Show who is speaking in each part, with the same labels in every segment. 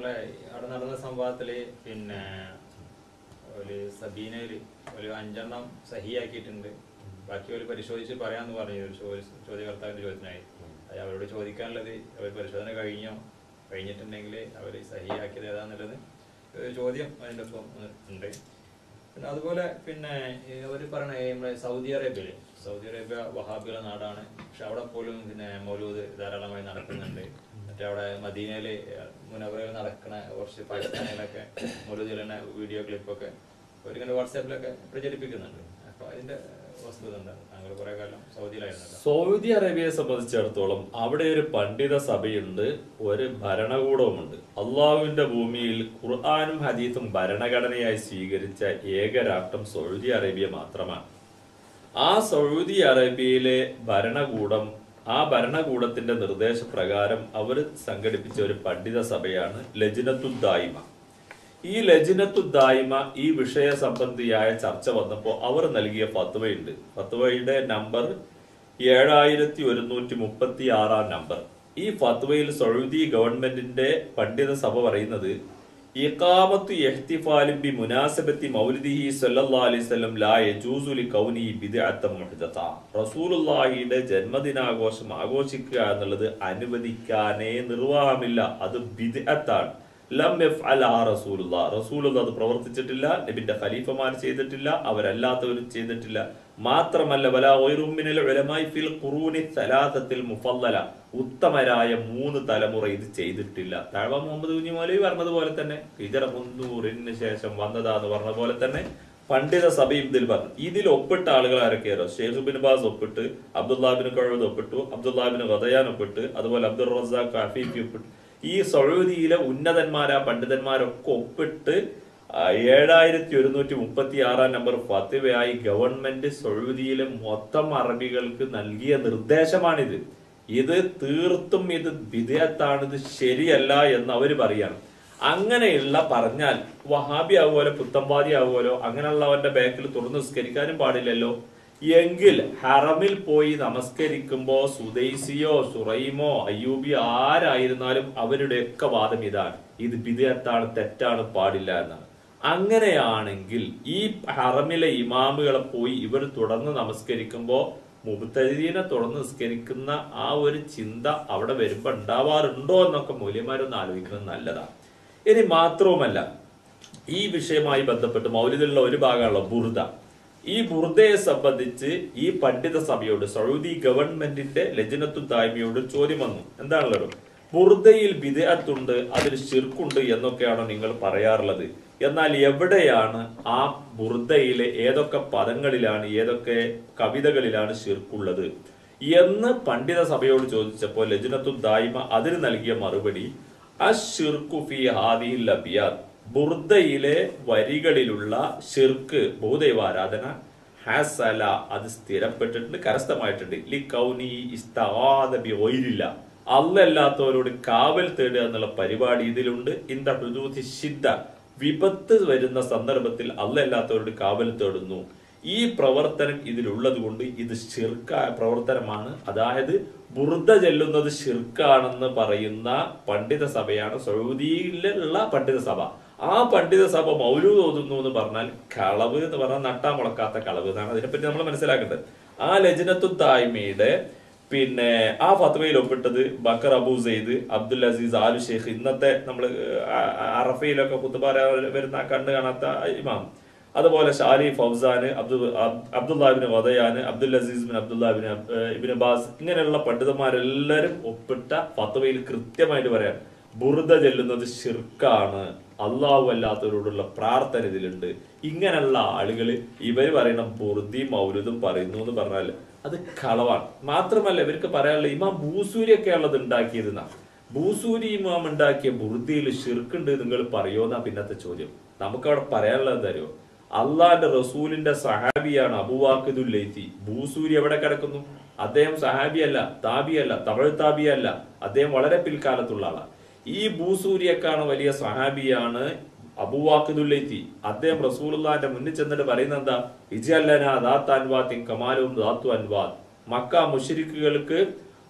Speaker 1: അല്ല അവിടെ നടന്ന സംഭവത്തില് പിന്നെ ഒരു സബീനയില് ഒരു അഞ്ചെണ്ണം സഹിയാക്കിയിട്ടുണ്ട് ബാക്കി അവർ പരിശോധിച്ച് പറയാന്ന് പറഞ്ഞു ഒരു ചോദ്യ- ചോദ്യകർത്താവിന്റെ ചോദ്യത്തിനായി അത് അവരോട് ചോദിക്കാനുള്ളത് അവർ പരിശോധന കഴിഞ്ഞോ കഴിഞ്ഞിട്ടുണ്ടെങ്കിൽ അവർ സഹിയാക്കിയത് ഏതാന്നുള്ളത് ഒരു ചോദ്യം അതിൻ്റെ ഒപ്പം ഉണ്ട് പിന്നെ അതുപോലെ പിന്നെ അവർ പറയണ ഈ നമ്മുടെ സൗദി അറേബ്യയില് സൗദി അറേബ്യ വഹാബികളുടെ നാടാണ് പക്ഷെ അവിടെ പോലും പിന്നെ മൗലൂദ് ധാരാളമായി നടക്കുന്നുണ്ട് മറ്റേ അവിടെ മദീനയില് മുനവറയിൽ നടക്കുന്ന കുറച്ച് പാകിസ്ഥാനിലൊക്കെ മൗലൂദിൽ തന്നെ വീഡിയോ ക്ലിപ്പൊക്കെ അവരിങ്ങനെ വാട്സാപ്പിലൊക്കെ പ്രചരിപ്പിക്കുന്നുണ്ട് അപ്പൊ അതിന്റെ വസ്തുത എന്താണ് താങ്കൾ കുറെ കാലം സൗദിയിലായിരുന്നല്ലോ
Speaker 2: സൗദി അറേബ്യയെ സംബന്ധിച്ചിടത്തോളം അവിടെ ഒരു പണ്ഡിത സഭയുണ്ട് ഒരു ഭരണകൂടവുമുണ്ട് അള്ളാഹുവിന്റെ ഭൂമിയിൽ ഖുർആാനും ഹദീസും ഭരണഘടനയായി സ്വീകരിച്ച ഏക രാഷ്ട്രം സൗദി അറേബ്യ മാത്രമാണ് ആ സൗദി അറേബ്യയിലെ ഭരണകൂടം ആ ഭരണകൂടത്തിന്റെ നിർദ്ദേശപ്രകാരം അവർ സംഘടിപ്പിച്ച ഒരു പണ്ഡിത സഭയാണ് ലജ്നത്തുദ്ദായിമ ഈ ലജ്നത്തുദ്ദായിമ ഈ വിഷയ സംബന്ധിയായ ചർച്ച വന്നപ്പോൾ അവർ നൽകിയ ഫത്വയുണ്ട് ഫത്വയുടെ നമ്പർ ഏഴായിരത്തി ഒരുന്നൂറ്റി മുപ്പത്തി ആറാം നമ്പർ ഈ ഫത്വയിൽ സൗദി ഗവൺമെന്റിന്റെ പണ്ഡിത സഭ പറയുന്നത് ഇഖാമത്തു ഇഹ്തിഫാലിൻ ബി മുനാസബത്തി മൗലിദിഹി സല്ലല്ലാഹു അലൈഹി വസല്ലം ലാ യജൂസു ലി കൗനി ബിദ്അത്തൻ മുഹ്ദസ റസൂലുള്ളാഹിയുടെ ജന്മദിനാഘോഷം ആഘോഷിക്കുക എന്നുള്ളത് അനുവദിക്കാനേ നിർവാഹമില്ല അത് ബിദ്അത്താണ് ലം യഫ്അലഹാ റസൂലുള്ള റസൂലുള്ള അത് പ്രവർത്തിച്ചിട്ടില്ല നബിന്റെ ഖലീഫമാർ ചെയ്തിട്ടില്ല അവരല്ലാത്തവരും ചെയ്തിട്ടില്ല മാത്രമല്ല വലാ ഗൈറും മിനൽ ഉലമായി ഫിൽ ഖുറൂനി സലാസത്തിൽ മുഫല്ലല ഉത്തമരായ മൂന്ന് തലമുറ ഇത് ചെയ്തിട്ടില്ല താഴ്വ മുഹമ്മദ് കുഞ്ഞി മൗലവി പറഞ്ഞതുപോലെ തന്നെ ഹിജറ മുന്നൂറിന് ശേഷം വന്നതാന്ന് പറഞ്ഞ പോലെ തന്നെ പണ്ഡിത സഭയും ഇതിൽ പറഞ്ഞു ഇതിൽ ഒപ്പിട്ട ആളുകൾ ആരൊക്കെയാണോ ഷെയ്ഖ് ബിൻ ബാസ് ഒപ്പിട്ട് അബ്ദുല്ലാബിൻ കഴുത് ഒപ്പിട്ടു അബ്ദുല്ലാബിൻ ഖദയാൻ ഒപ്പിട്ട് അതുപോലെ അബ്ദുൾ റസാഖ് അഫീഫി ഒപ്പിട്ട് ഈ സൗദിയിലെ ഉന്നതന്മാരാ പണ്ഡിതന്മാരൊക്കെ ഒപ്പിട്ട് ആ, ഏഴായിരത്തി ഒരുന്നൂറ്റി മുപ്പത്തി ആറാം നമ്പർ ഫത്തിവയായി ഗവൺമെന്റ് സൗദിയിലെ മൊത്തം അറബികൾക്ക് നൽകിയ നിർദ്ദേശമാണിത് ഇത് തീർത്തും ഇത് വിധേയത്താണ് ഇത് ശരിയല്ല എന്ന് അവര് പറയാണ് അങ്ങനെയുള്ള പറഞ്ഞാൽ വഹാബി ആവുമല്ലോ പുത്തംവാദി ആവുമല്ലോ അങ്ങനെയുള്ളവന്റെ ബാക്കിൽ തുറന്നു നിസ്കരിക്കാനും പാടില്ലല്ലോ എങ്കിൽ ഹറമിൽ പോയി നമസ്കരിക്കുമ്പോ സുദൈസിയോ സുറൈമോ അയ്യൂബിയോ ആരായിരുന്നാലും അവരുടെയൊക്കെ വാദം ഇതാണ് ഇത് വിധേയത്താണ് തെറ്റാണ് പാടില്ല എന്നാണ് അങ്ങനെയാണെങ്കിൽ ഈ ഹറമിലെ ഇമാമുകളെ പോയി ഇവർ തുടർന്ന് നമസ്കരിക്കുമ്പോ മുബത്തരീനെ തുടർന്ന് നിസ്കരിക്കുന്ന ആ ഒരു ചിന്ത അവിടെ വരുമ്പോ ഉണ്ടാവാറുണ്ടോ എന്നൊക്കെ മൂല്യന്മാരൊന്ന് ആലോചിക്കുന്നത് നല്ലതാണ് ഇനി മാത്രവുമല്ല ഈ വിഷയവുമായി ബന്ധപ്പെട്ട് മൗലിദിലുള്ള ഒരു ഭാഗമുള്ള ബുർദ ഈ ബുർദയെ സംബന്ധിച്ച് ഈ പണ്ഡിത സഭയോട് സൗദി ഗവൺമെന്റിന്റെ ലജനത്തു തായ്മയോട് ചോദ്യം വന്നു എന്താണല്ലോ ബുർദയിൽ ബിദഅത്തുണ്ട് അതിൽ ഷിർക്കുണ്ട് എന്നൊക്കെയാണോ നിങ്ങൾ പറയാറുള്ളത് എന്നാൽ എവിടെയാണ് ആ ബുർദയിലെ ഏതൊക്കെ പദങ്ങളിലാണ് ഏതൊക്കെ കവിതകളിലാണ് ഷിർക്കുള്ളത് എന്ന് പണ്ഡിത സഭയോട് ചോദിച്ചപ്പോൾ ലജനത്തു ദായ്മ അതിന് നൽകിയ മറുപടി അഷിർക്കു ഫി ഹാദിഹിൽ അബിയാദ് ബുർദയിലെ വരികളിലുള്ള ഷിർക്ക് ഭൂദൈവാരാധന ഹസല അത് സ്ഥിരപ്പെട്ടിട്ടുണ്ട് കരസ്ഥമായിട്ടുണ്ട് ലി കൗനി ഇസ്തആദ ബി ഗൈരില്ല അല്ലല്ലാത്തവരോട് കാവൽ തേടുക എന്നുള്ള പരിപാടി ഇതിലുണ്ട് ഇന്ത ഹുദൂദി ശിദ്ദ വിപത്ത് വരുന്ന സന്ദർഭത്തിൽ അല്ലല്ലാത്തവരോട് കാവൽ തേടുന്നു ഈ പ്രവർത്തനം ഇതിലുള്ളത് കൊണ്ട് ഇത് ഷിർക്കായ പ്രവർത്തനമാണ് അതായത് ബുർദ ചെല്ലുന്നത് ഷിർക്കാണെന്ന് പറയുന്ന പണ്ഡിത സഭയാണ് സൗദിയിലുള്ള പണ്ഡിത സഭ ആ പണ്ഡിത സഭ മൗലൂദ് ഓതുന്നു എന്ന് പറഞ്ഞാൽ കളവ് എന്ന് പറഞ്ഞാൽ നട്ടാ മുളക്കാത്ത കളവ് എന്നാണ് അതിനെപ്പറ്റി നമ്മൾ മനസ്സിലാക്കേണ്ടത് ആ ലജ്നത്തു തായ്മയുടെ പിന്നെ ആ ഫത്വയിൽ ഒപ്പിട്ടത് ബക്കർ അബൂ സെയ്ദ് അബ്ദുൽ അസീസ് ആലു ഷെയ്ഖ് ഇന്നത്തെ നമ്മൾ അറഫയിലൊക്കെ കുത്തുപാറ വരുന്ന കണ്ണ് കാണാത്ത ഇമാം അതുപോലെ ഷാരി ഫൗസാന് അബ്ദുൽ അബ്ദുല്ലാബിന് വദയാന് Abdul Aziz bin Abdullah bin ibn Abbas ഇങ്ങനെയുള്ള പണ്ഡിതന്മാരെല്ലാരും ഒപ്പിട്ട ഫത്വയിൽ കൃത്യമായിട്ട് പറയാം ബുറുദ ചെല്ലുന്നത് ഷിർക്കാണ് അള്ളാഹു അല്ലാത്തവരോടുള്ള പ്രാർത്ഥന ഇതിലുണ്ട് ഇങ്ങനെയുള്ള ആളുകൾ ഇവർ പറയുന്ന ബുർദി മൗലുദും പറയുന്നു എന്ന് പറഞ്ഞാൽ അത് കളവാണ് മാത്രമല്ല ഇവർക്ക് പറയാനുള്ള ഇമാം ഭൂസൂരിയൊക്കെ ഉള്ളത് ഉണ്ടാക്കിയതെന്നാ ഭൂസൂരി ഇമാം ഉണ്ടാക്കിയ ബുർദിയിൽ ഷിർക്കുണ്ട് നിങ്ങൾ പറയുമോന്നാ പിന്നത്തെ ചോദ്യം നമുക്ക് അവിടെ പറയാനുള്ളത് എന്താ അറിയോ അള്ളാന്റെ റസൂലിന്റെ സഹാബിയാണ് അബുവാക്കിദുൽ ലൈത്തി ഭൂസൂരി എവിടെ കിടക്കുന്നു അദ്ദേഹം സഹാബിയല്ല താബിയല്ല തമിഴ് താബിയല്ല അദ്ദേഹം വളരെ പിൽക്കാലത്തുള്ള ആളാണ് ഈ ഭൂസൂരിയെക്കാണ് വലിയ സഹാബിയാണ് അബുവാക്കിദുല്ലൈത്തി അദ്ദേഹം റസൂലുള്ളാന്റെ മുന്നിൽ ചെന്നിട്ട് പറയുന്നത് എന്താ ഇജല്ലന ദാത്ത് അൻവാത്തിൻ കമാലും ദാത്തു അൻവാദ് മക്ക മുഷരിക്കുകൾക്ക്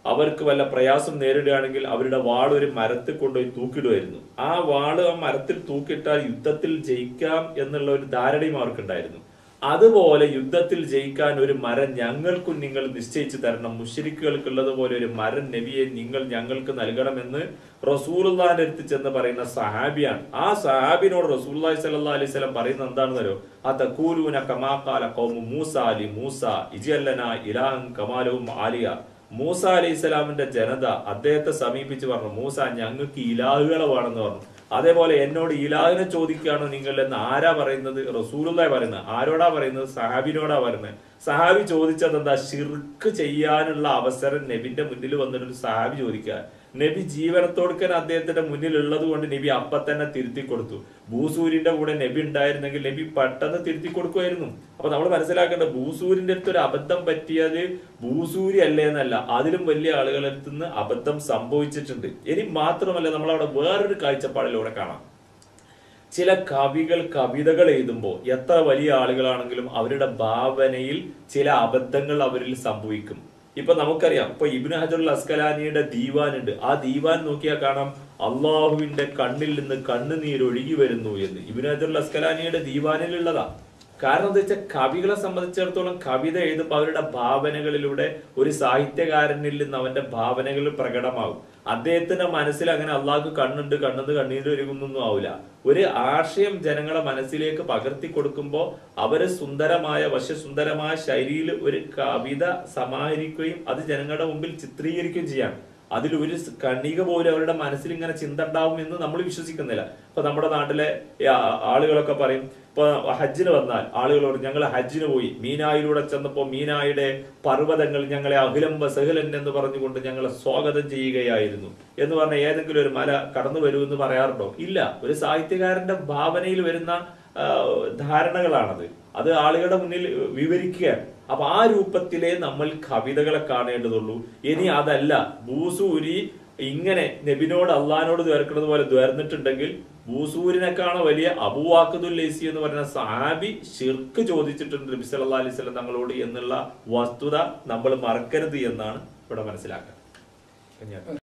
Speaker 2: അവർക്ക് വല്ല പ്രയാസം നേരിടുകയാണെങ്കിൽ അവരുടെ വാൾ ഒരു മരത്തിൽ കൊണ്ടുപോയി തൂക്കിടുമായിരുന്നു ആ വാള് ആ മരത്തിൽ തൂക്കിയിട്ടാൽ യുദ്ധത്തിൽ ജയിക്കാം എന്നുള്ള ഒരു ധാരണയും അവർക്കുണ്ടായിരുന്നു അതുപോലെ യുദ്ധത്തിൽ ജയിക്കാൻ ഒരു മരം ഞങ്ങൾക്കും നിങ്ങൾ നിശ്ചയിച്ചു തരണം മുഷരിക്കുകൾക്കുള്ളതുപോലെ ഒരു മരം നബിയെ നിങ്ങൾ ഞങ്ങൾക്ക് നൽകണമെന്ന് റസൂലുള്ളാന്റെ അടുത്ത് ചെന്ന് പറയുന്ന സഹാബിയാണ് ആ സഹാബിനോട് റസൂലുള്ളാഹി സ്വല്ലല്ലാഹി അലൈഹി വസല്ലം പറയുന്നത് എന്താണെന്നല്ലോ ആ തക്കൂലൂന കമാക്കാല കൗമു മൂസ അലി മൂസ ഇജല്ലന ഇലാഹൻ കമാലവും ആലിയ മൂസ അലൈഹി സ്വലാമിന്റെ ജനത അദ്ദേഹത്തെ സമീപിച്ച് പറഞ്ഞു മൂസ ഞങ്ങൾക്ക് ഇലാഹുകളെ വേണമെന്ന് പറഞ്ഞു അതേപോലെ എന്നോട് ഇലാഹിനെ ചോദിക്കുകയാണോ നിങ്ങൾ എന്ന് ആരാ പറയുന്നത് റസൂലുള്ള പറയുന്നത് ആരോടാ പറയുന്നത് സഹാബിനോടാ പറയുന്നത് സഹാബി ചോദിച്ചത് എന്താ ഷിർക്ക് ചെയ്യാനുള്ള അവസരം നബിന്റെ മുന്നിൽ വന്നിട്ട് ഒരു സഹാബി ചോദിക്കുക നബി ജീവനത്തോടുക്കൻ അദ്ദേഹത്തിന്റെ മുന്നിൽ ഉള്ളത് കൊണ്ട് നബി അപ്പൊ തന്നെ തിരുത്തി കൊടുത്തു ഭൂസൂരിന്റെ കൂടെ നബി ഉണ്ടായിരുന്നെങ്കിൽ നബി പെട്ടെന്ന് തിരുത്തി കൊടുക്കുമായിരുന്നു അപ്പൊ നമ്മൾ മനസ്സിലാക്കേണ്ടത് ഭൂസൂരിന്റെ അടുത്ത് ഒരു അബദ്ധം പറ്റിയത് ഭൂസൂരി അല്ലേ എന്നല്ല അതിലും വലിയ ആളുകളുടെ അടുത്ത് നിന്ന് അബദ്ധം സംഭവിച്ചിട്ടുണ്ട് ഇനി മാത്രമല്ല നമ്മൾ അവിടെ വേറൊരു കാഴ്ചപ്പാടിലൂടെ കാണാം ചില കവികൾ കവിതകൾ എഴുതുമ്പോൾ എത്ര വലിയ ആളുകളാണെങ്കിലും അവരുടെ ഭാവനയിൽ ചില അബദ്ധങ്ങൾ അവരിൽ സംഭവിക്കും ഇപ്പൊ നമുക്കറിയാം ഇപ്പൊ ഇബ്നു ഹജറുൽ അസ്കലാനിയുടെ ദീവാൻ ഉണ്ട് ആ ദീവാൻ നോക്കിയാൽ കാണാം അള്ളാഹുവിന്റെ കണ്ണിൽ നിന്ന് കണ്ണുനീര് ഒഴുകി വരുന്നു എന്ന് ഇബ്നു ഹജറുൽ അസ്കലാനിയുടെ ദീവാനിലുള്ളതാ കാരണം എന്താ വെച്ചാൽ കവികളെ സംബന്ധിച്ചിടത്തോളം കവിത എഴുതുമ്പോൾ അവരുടെ ഭാവനകളിലൂടെ ഒരു സാഹിത്യകാരനിൽ നിന്ന് അവന്റെ ഭാവനകൾ പ്രകടമാകും അദ്ദേഹത്തിന്റെ മനസ്സിൽ അങ്ങനെ അള്ളാഹ്ക്ക് കണ്ണുണ്ട് കണ്ണെന്ന് കണ്ണീര് ഒരുങ്ങുന്നൊന്നും ആവില്ല ഒരു ആശയം ജനങ്ങളെ മനസ്സിലേക്ക് പകർത്തി കൊടുക്കുമ്പോൾ അവര് സുന്ദരമായ വശ്യസുന്ദരമായ ശൈലിയിൽ ഒരു കവിത സമാഹരിക്കുകയും അത് ജനങ്ങളുടെ മുമ്പിൽ ചിത്രീകരിക്കുകയും ചെയ്യാം അതിൽ ഒരു സ് കണിക പോലും അവരുടെ മനസ്സിൽ ഇങ്ങനെ ചിന്ത ഉണ്ടാവും എന്ന് നമ്മൾ വിശ്വസിക്കുന്നില്ല ഇപ്പൊ നമ്മുടെ നാട്ടിലെ ഈ ആ- ആളുകളൊക്കെ പറയും ഇപ്പൊ ഹജ്ജിന് വന്നാൽ ആളുകളോട് ഞങ്ങൾ ഹജ്ജിന് പോയി മീനായിലൂടെ ചെന്നപ്പോ മീനായുടെ പർവ്വതങ്ങൾ ഞങ്ങളെ അഖിലം സഹലൻ എന്ന് പറഞ്ഞുകൊണ്ട് ഞങ്ങളെ സ്വാഗതം ചെയ്യുകയായിരുന്നു എന്ന് പറഞ്ഞ ഏതെങ്കിലും ഒരു മല കടന്നു വരുമെന്ന് പറയാറുണ്ടോ ഇല്ല ഒരു സാഹിത്യകാരന്റെ ഭാവനയിൽ വരുന്ന ആ, ധാരണകളാണത് അത് ആളുകളുടെ മുന്നിൽ വിവരിക്കുകയാണ് അപ്പൊ ആ രൂപത്തിലേ നമ്മൾ കവിതകളെ കാണേണ്ടതുള്ളൂ ഇനി അതല്ല ഭൂസൂരി ഇങ്ങനെ നബിനോട് അള്ളഹാനോട് ദ്വേർക്കുന്നത് പോലെ ദ്വേർന്നിട്ടുണ്ടെങ്കിൽ ഭൂസൂരിനെക്കാണ് വലിയ അബുവാഖുദുൽ ലൈസി എന്ന് പറയുന്ന സാബി ഷിർക്ക് ചോദിച്ചിട്ടുണ്ട് നബി സല്ലല്ലാഹു അലൈഹി വസല്ലം തങ്ങളോട് എന്നുള്ള വസ്തുത നമ്മൾ മറക്കരുത് എന്നാണ് ഇവിടെ മനസ്സിലാക്കുക